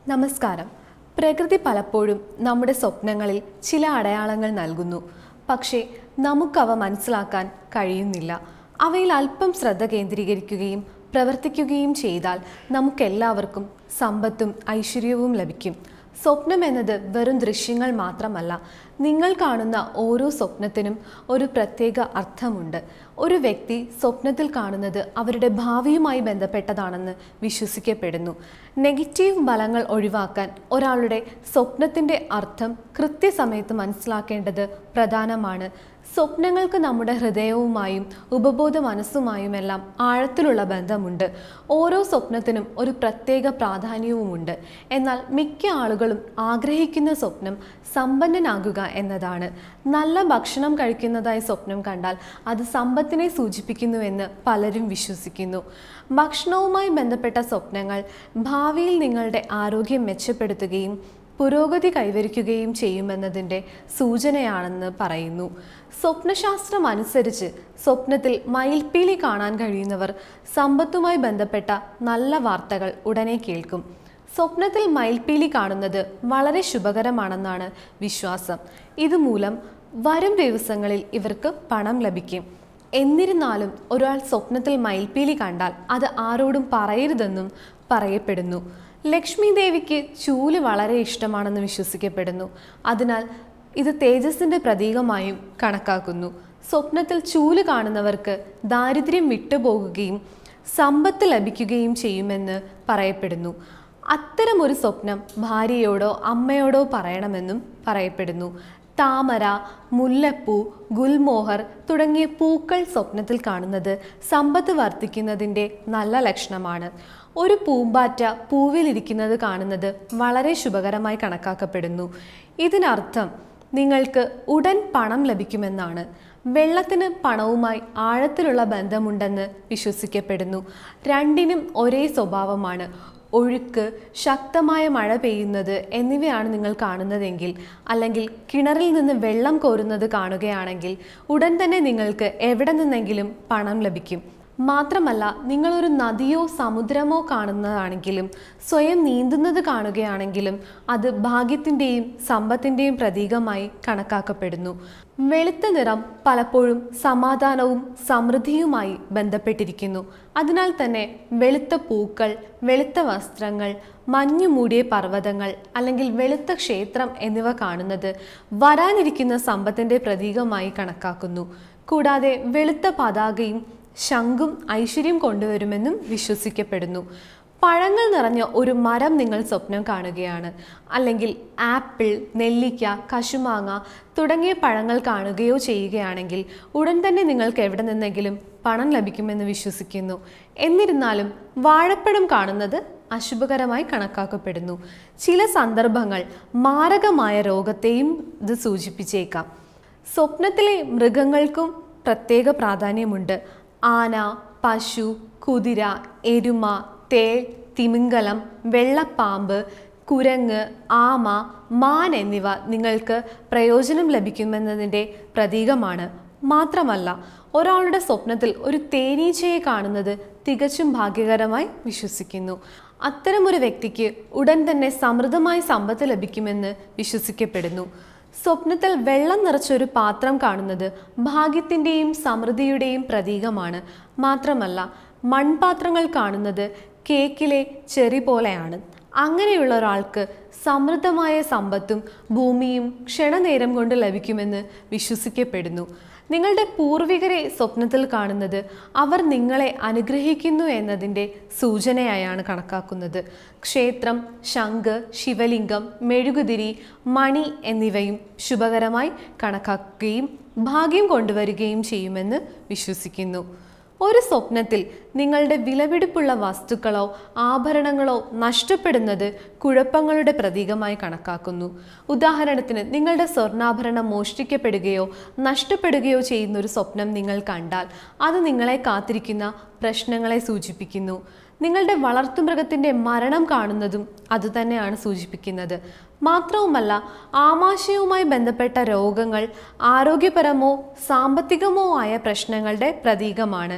നമസ്കാരം പ്രകൃതി പലപ്പോഴും നമ്മുടെ സ്വപ്നങ്ങളിൽ ചില അടയാളങ്ങൾ നൽകുന്നു പക്ഷേ നമുക്കവ മനസ്സിലാക്കാൻ കഴിയുന്നില്ല അവയിൽ അല്പം ശ്രദ്ധ കേന്ദ്രീകരിക്കുകയും പ്രവർത്തിക്കുകയും ചെയ്താൽ നമുക്കെല്ലാവർക്കും സമ്പത്തും ഐശ്വര്യവും ലഭിക്കും സ്വപ്നം എന്നത് വെറും ദൃശ്യങ്ങൾ മാത്രമല്ല നിങ്ങൾ കാണുന്ന ഓരോ സ്വപ്നത്തിനും ഒരു പ്രത്യേക അർത്ഥമുണ്ട് ഒരു വ്യക്തി സ്വപ്നത്തിൽ കാണുന്നത് അവരുടെ ഭാവിയുമായി ബന്ധപ്പെട്ടതാണെന്ന് വിശ്വസിക്കപ്പെടുന്നു നെഗറ്റീവ് ഫലങ്ങൾ ഒഴിവാക്കാൻ ഒരാളുടെ സ്വപ്നത്തിൻ്റെ അർത്ഥം കൃത്യസമയത്ത് മനസ്സിലാക്കേണ്ടത് പ്രധാനമാണ് സ്വപ്നങ്ങൾക്ക് നമ്മുടെ ഹൃദയവുമായും ഉപബോധ മനസ്സുമായുമെല്ലാം ആഴത്തിലുള്ള ബന്ധമുണ്ട് ഓരോ സ്വപ്നത്തിനും ഒരു പ്രത്യേക പ്രാധാന്യവുമുണ്ട് എന്നാൽ മിക്ക ആളുകളും ആഗ്രഹിക്കുന്ന സ്വപ്നം സമ്പന്നനാകുക എന്നതാണ് നല്ല ഭക്ഷണം കഴിക്കുന്നതായി സ്വപ്നം കണ്ടാൽ അത് സമ്പത്തിനെ സൂചിപ്പിക്കുന്നുവെന്ന് പലരും വിശ്വസിക്കുന്നു ഭക്ഷണവുമായി ബന്ധപ്പെട്ട സ്വപ്നങ്ങൾ ഭാവിയിൽ നിങ്ങളുടെ ആരോഗ്യം മെച്ചപ്പെടുത്തുകയും പുരോഗതി കൈവരിക്കുകയും ചെയ്യുമെന്നതിൻ്റെ സൂചനയാണെന്ന് പറയുന്നു സ്വപ്നശാസ്ത്രം അനുസരിച്ച് സ്വപ്നത്തിൽ മയിൽപ്പീലി കാണാൻ കഴിയുന്നവർ സമ്പത്തുമായി ബന്ധപ്പെട്ട നല്ല വാർത്തകൾ ഉടനെ കേൾക്കും സ്വപ്നത്തിൽ മയിൽപ്പീലി കാണുന്നത് വളരെ ശുഭകരമാണെന്നാണ് വിശ്വാസം ഇതുമൂലം വരും ദിവസങ്ങളിൽ ഇവർക്ക് പണം ലഭിക്കും എന്നിരുന്നാലും ഒരാൾ സ്വപ്നത്തിൽ മയിൽപ്പീലി കണ്ടാൽ അത് ആരോടും പറയരുതെന്നും പറയപ്പെടുന്നു ലക്ഷ്മി ദേവിക്ക് ചൂല് വളരെ ഇഷ്ടമാണെന്ന് വിശ്വസിക്കപ്പെടുന്നു അതിനാൽ ഇത് തേജസ്സിന്റെ പ്രതീകമായും കണക്കാക്കുന്നു സ്വപ്നത്തിൽ ചൂല് കാണുന്നവർക്ക് ദാരിദ്ര്യം വിട്ടുപോകുകയും സമ്പത്ത് ലഭിക്കുകയും ചെയ്യുമെന്ന് പറയപ്പെടുന്നു അത്തരമൊരു സ്വപ്നം ഭാര്യയോടോ അമ്മയോടോ പറയണമെന്നും പറയപ്പെടുന്നു താമര മുല്ലപ്പൂ ഗുൽമോഹർ തുടങ്ങിയ പൂക്കൾ സ്വപ്നത്തിൽ കാണുന്നത് സമ്പത്ത് വർദ്ധിക്കുന്നതിൻ്റെ നല്ല ലക്ഷണമാണ് ഒരു പൂമ്പാറ്റ പൂവിലിരിക്കുന്നത് കാണുന്നത് വളരെ ശുഭകരമായി കണക്കാക്കപ്പെടുന്നു ഇതിനർത്ഥം നിങ്ങൾക്ക് ഉടൻ പണം ലഭിക്കുമെന്നാണ് വെള്ളത്തിന് പണവുമായി ആഴത്തിലുള്ള ബന്ധമുണ്ടെന്ന് വിശ്വസിക്കപ്പെടുന്നു രണ്ടിനും ഒരേ സ്വഭാവമാണ് ഒഴുക്ക് ശക്തമായ മഴ പെയ്യുന്നത് എന്നിവയാണ് നിങ്ങൾ കാണുന്നതെങ്കിൽ അല്ലെങ്കിൽ കിണറിൽ നിന്ന് വെള്ളം കോരുന്നത് കാണുകയാണെങ്കിൽ ഉടൻ തന്നെ നിങ്ങൾക്ക് എവിടെ നിന്നെങ്കിലും പണം ലഭിക്കും മാത്രമല്ല നിങ്ങളൊരു നദിയോ സമുദ്രമോ കാണുന്നതാണെങ്കിലും സ്വയം നീന്തുന്നത് കാണുകയാണെങ്കിലും അത് ഭാഗ്യത്തിൻ്റെയും സമ്പത്തിൻ്റെയും പ്രതീകമായി കണക്കാക്കപ്പെടുന്നു വെളുത്ത നിറം പലപ്പോഴും സമാധാനവും സമൃദ്ധിയുമായി ബന്ധപ്പെട്ടിരിക്കുന്നു അതിനാൽ തന്നെ വെളുത്ത പൂക്കൾ വെളുത്ത വസ്ത്രങ്ങൾ മഞ്ഞു മൂടിയ പർവ്വതങ്ങൾ അല്ലെങ്കിൽ വെളുത്ത ക്ഷേത്രം എന്നിവ കാണുന്നത് വരാനിരിക്കുന്ന സമ്പത്തിൻ്റെ പ്രതീകമായി കണക്കാക്കുന്നു കൂടാതെ വെളുത്ത പതാകയും ശംഖും ഐശ്വര്യം കൊണ്ടുവരുമെന്നും വിശ്വസിക്കപ്പെടുന്നു പഴങ്ങൾ നിറഞ്ഞ ഒരു മരം നിങ്ങൾ സ്വപ്നം കാണുകയാണ് അല്ലെങ്കിൽ ആപ്പിൾ നെല്ലിക്ക കശുമാങ്ങ തുടങ്ങിയ പഴങ്ങൾ കാണുകയോ ചെയ്യുകയാണെങ്കിൽ ഉടൻ തന്നെ നിങ്ങൾക്ക് എവിടെ നിന്നെങ്കിലും പണം ലഭിക്കുമെന്ന് വിശ്വസിക്കുന്നു എന്നിരുന്നാലും വാഴപ്പഴം കാണുന്നത് അശുഭകരമായി കണക്കാക്കപ്പെടുന്നു ചില സന്ദർഭങ്ങൾ മാരകമായ രോഗത്തെയും ഇത് സൂചിപ്പിച്ചേക്കാം സ്വപ്നത്തിലെ മൃഗങ്ങൾക്കും പ്രത്യേക പ്രാധാന്യമുണ്ട് ആന പശു കുതിര എരുമ തേൾ തിമിംഗലം വെള്ളപ്പാമ്പ് കുരങ്ങ് ആമ മാൻ എന്നിവ നിങ്ങൾക്ക് പ്രയോജനം ലഭിക്കുമെന്നതിൻ്റെ പ്രതീകമാണ് മാത്രമല്ല ഒരാളുടെ സ്വപ്നത്തിൽ ഒരു തേനീച്ചയെ കാണുന്നത് തികച്ചും ഭാഗ്യകരമായി വിശ്വസിക്കുന്നു അത്തരമൊരു വ്യക്തിക്ക് ഉടൻ തന്നെ സമൃദ്ധമായി സമ്പത്ത് ലഭിക്കുമെന്ന് വിശ്വസിക്കപ്പെടുന്നു സ്വപ്നത്തിൽ വെള്ളം നിറച്ചൊരു പാത്രം കാണുന്നത് ഭാഗ്യത്തിൻ്റെയും സമൃദ്ധിയുടെയും പ്രതീകമാണ് മാത്രമല്ല മൺപാത്രങ്ങൾ കാണുന്നത് കേക്കിലെ ചെറി പോലെയാണ് അങ്ങനെയുള്ള ഒരാൾക്ക് സമൃദ്ധമായ സമ്പത്തും ഭൂമിയും ക്ഷണനേരം കൊണ്ട് ലഭിക്കുമെന്ന് വിശ്വസിക്കപ്പെടുന്നു നിങ്ങളുടെ പൂർവികരെ സ്വപ്നത്തിൽ കാണുന്നത് അവർ നിങ്ങളെ അനുഗ്രഹിക്കുന്നു എന്നതിൻ്റെ സൂചനയായാണ് കണക്കാക്കുന്നത് ക്ഷേത്രം ശംഖ് ശിവലിംഗം മെഴുകുതിരി മണി എന്നിവയും ശുഭകരമായി കണക്കാക്കുകയും ഭാഗ്യം കൊണ്ടുവരികയും ചെയ്യുമെന്ന് വിശ്വസിക്കുന്നു ഒരു സ്വപ്നത്തിൽ നിങ്ങളുടെ വിലപിടിപ്പുള്ള വസ്തുക്കളോ ആഭരണങ്ങളോ നഷ്ടപ്പെടുന്നത് കുഴപ്പങ്ങളുടെ പ്രതീകമായി കണക്കാക്കുന്നു ഉദാഹരണത്തിന് നിങ്ങളുടെ സ്വർണ്ണാഭരണം മോഷ്ടിക്കപ്പെടുകയോ നഷ്ടപ്പെടുകയോ ചെയ്യുന്ന ഒരു സ്വപ്നം നിങ്ങൾ കണ്ടാൽ അത് നിങ്ങളെ കാത്തിരിക്കുന്ന പ്രശ്നങ്ങളെ സൂചിപ്പിക്കുന്നു നിങ്ങളുടെ വളർത്തുമൃഗത്തിൻ്റെ മരണം കാണുന്നതും അതുതന്നെയാണ് സൂചിപ്പിക്കുന്നത് മാത്രവുമല്ല ആമാശയവുമായി ബന്ധപ്പെട്ട രോഗങ്ങൾ ആരോഗ്യപരമോ സാമ്പത്തികമോ ആയ പ്രശ്നങ്ങളുടെ പ്രതീകമാണ്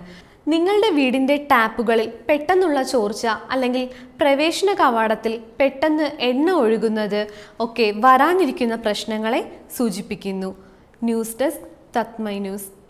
നിങ്ങളുടെ വീടിൻ്റെ ടാപ്പുകളിൽ പെട്ടെന്നുള്ള ചോർച്ച അല്ലെങ്കിൽ പ്രവേശന കവാടത്തിൽ പെട്ടെന്ന് എണ്ണ ഒഴുകുന്നത് ഒക്കെ വരാനിരിക്കുന്ന പ്രശ്നങ്ങളെ സൂചിപ്പിക്കുന്നു ന്യൂസ് ഡെസ്ക് തത്മൈ ന്യൂസ്